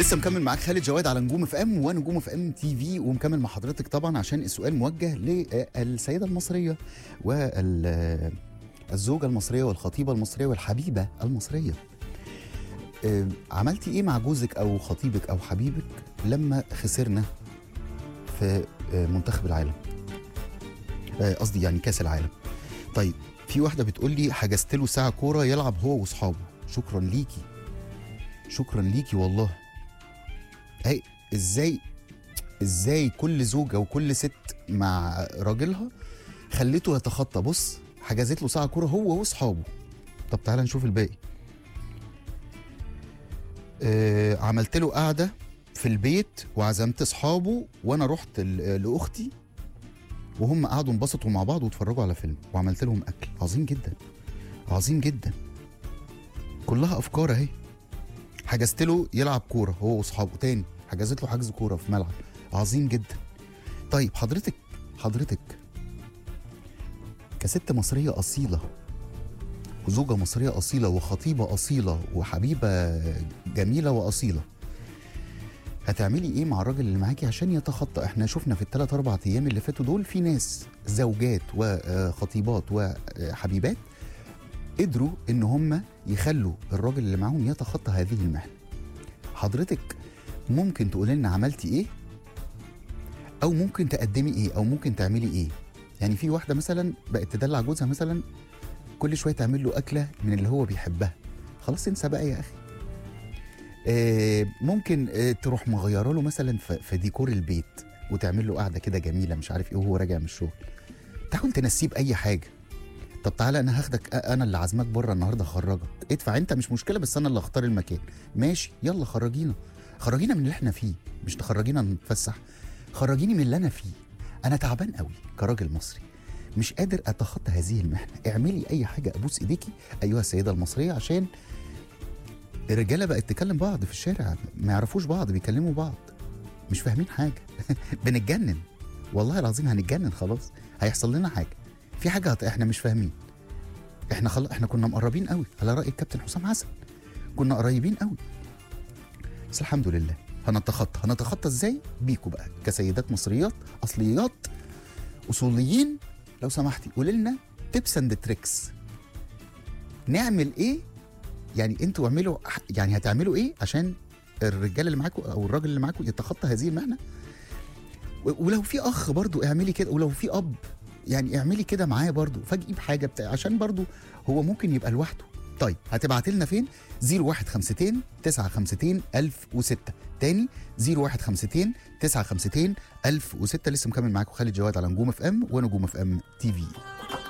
لسه مكمل معاك خالد جواد على نجوم اف ام ونجوم اف ام تي في ومكمل مع حضرتك طبعا عشان السؤال موجه للسيده المصريه والزوجه المصريه والخطيبه المصريه والحبيبه المصريه آه، عملتي ايه مع جوزك او خطيبك او حبيبك لما خسرنا في آه، منتخب العالم آه، قصدي يعني كاس العالم طيب في واحده بتقول لي حجزت له ساعه كوره يلعب هو واصحابه شكرا ليكي شكرا ليكي والله اي ازاي ازاي كل زوجه وكل ست مع راجلها خليته يتخطى بص حجزت له ساعه كوره هو واصحابه طب تعالى نشوف الباقي آه عملت له قعده في البيت وعزمت اصحابه وانا رحت ل- لاختي وهم قعدوا انبسطوا مع بعض واتفرجوا على فيلم وعملت لهم اكل عظيم جدا عظيم جدا كلها افكار اهي حجزت له يلعب كوره هو واصحابه تاني حجزت له حجز كوره في ملعب عظيم جدا طيب حضرتك حضرتك كست مصريه اصيله وزوجه مصريه اصيله وخطيبه اصيله وحبيبه جميله واصيله هتعملي ايه مع الراجل اللي معاكي عشان يتخطى احنا شفنا في الثلاث اربع ايام اللي فاتوا دول في ناس زوجات وخطيبات وحبيبات قدروا ان هم يخلوا الراجل اللي معاهم يتخطى هذه المحنه حضرتك ممكن تقول لنا عملتي ايه او ممكن تقدمي ايه او ممكن تعملي ايه يعني في واحده مثلا بقت تدلع جوزها مثلا كل شويه تعمل له اكله من اللي هو بيحبها خلاص انسى بقى يا اخي آه ممكن آه تروح مغيره له مثلا في في ديكور البيت وتعمل له قعده كده جميله مش عارف ايه وهو راجع من الشغل تحاول تنسيه باي حاجه طب تعالى انا هاخدك أ- انا اللي عازمك بره النهارده اخرجك ادفع انت مش مشكله بس انا اللي اختار المكان ماشي يلا خرجينا خرجينا من اللي احنا فيه مش تخرجينا نتفسح خرجيني من اللي انا فيه انا تعبان قوي كراجل مصري مش قادر اتخطى هذه المحنه اعملي اي حاجه ابوس ايديكي ايها السيده المصريه عشان الرجاله بقت تكلم بعض في الشارع ما يعرفوش بعض بيكلموا بعض مش فاهمين حاجه بنتجنن والله العظيم هنتجنن خلاص هيحصل لنا حاجه في حاجه هت- احنا مش فاهمين احنا خل... احنا كنا مقربين قوي على راي الكابتن حسام حسن كنا قريبين قوي بس الحمد لله هنتخطى هنتخطى ازاي بيكوا بقى كسيدات مصريات اصليات اصوليين لو سمحتي قولي لنا تيبس اند تريكس نعمل ايه يعني انتوا اعملوا يعني هتعملوا ايه عشان الرجال اللي معاكم او الراجل اللي معاكم يتخطى هذه المهنه و- ولو في اخ برضو اعملي كده ولو في اب يعني اعملي كده معاه برضو فاجئي بحاجه بتاع عشان برضو هو ممكن يبقى لوحده طيب هتبعت لنا فين 0152 952 1006 تاني 0152 952 1006 لسه مكمل معاكم خالد جواد على نجوم اف ام ونجوم اف ام تي في